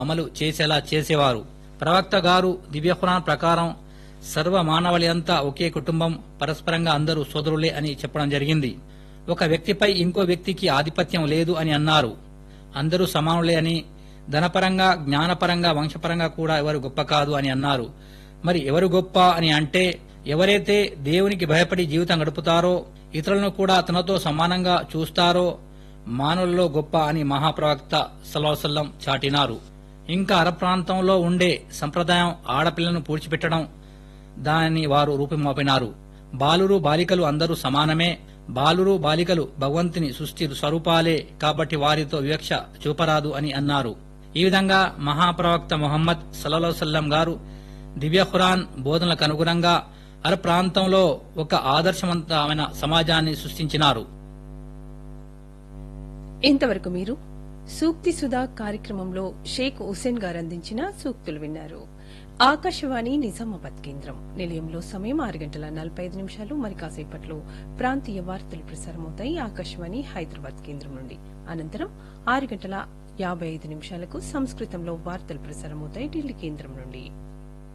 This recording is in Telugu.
అమలు చేసేలా చేసేవారు ప్రవక్త గారు దివ్య ఖురాన్ ప్రకారం సర్వ మానవాళి అంతా ఒకే కుటుంబం పరస్పరంగా అందరూ సోదరులే అని చెప్పడం జరిగింది ఒక వ్యక్తిపై ఇంకో వ్యక్తికి ఆధిపత్యం లేదు అని అన్నారు అందరూ సమానులే అని ధనపరంగా జ్ఞానపరంగా వంశపరంగా కూడా ఎవరు గొప్ప కాదు అని అన్నారు మరి ఎవరు గొప్ప అని అంటే ఎవరైతే దేవునికి భయపడి జీవితం గడుపుతారో ఇతరులను కూడా తనతో సమానంగా చూస్తారో మానవులలో గొప్ప అని మహాప్రవక్త సల్లాహం చాటినారు ఇంకా అరబ్ ప్రాంతంలో ఉండే సంప్రదాయం ఆడపిల్లను పూడ్చిపెట్టడం దానిని వారు రూపుమాపినారు బాలురు బాలికలు అందరూ సమానమే బాలురు బాలికలు భగవంతుని సృష్టి స్వరూపాలే కాబట్టి వారితో వివక్ష చూపరాదు అని అన్నారు ఈ విధంగా మహాప్రవక్త మొహమ్మద్ సల్లాహం గారు దివ్య ఖురాన్ బోధనలకు అనుగుణంగా అరబ్ ప్రాంతంలో ఒక ఆదర్శవంతమైన సమాజాన్ని సృష్టించినారు ఇంతవరకు మీరు సూక్తి సుధా కార్యక్రమంలో షేక్ హుసేన్ గారు అందించిన సూక్తులు విన్నారు ఆకాశవాణి నిజామాబాద్ కేంద్రం నిలయంలో సమయం ఆరు గంటల నలభై ఐదు నిమిషాలు మరి కాసేపట్లో ప్రాంతీయ వార్తలు ప్రసారమవుతాయి ఆకాశవాణి హైదరాబాద్ కేంద్రం నుండి అనంతరం ఆరు గంటల యాభై ఐదు నిమిషాలకు సంస్కృతంలో వార్తలు ప్రసారమవుతాయి ఢిల్లీ కేంద్రం నుండి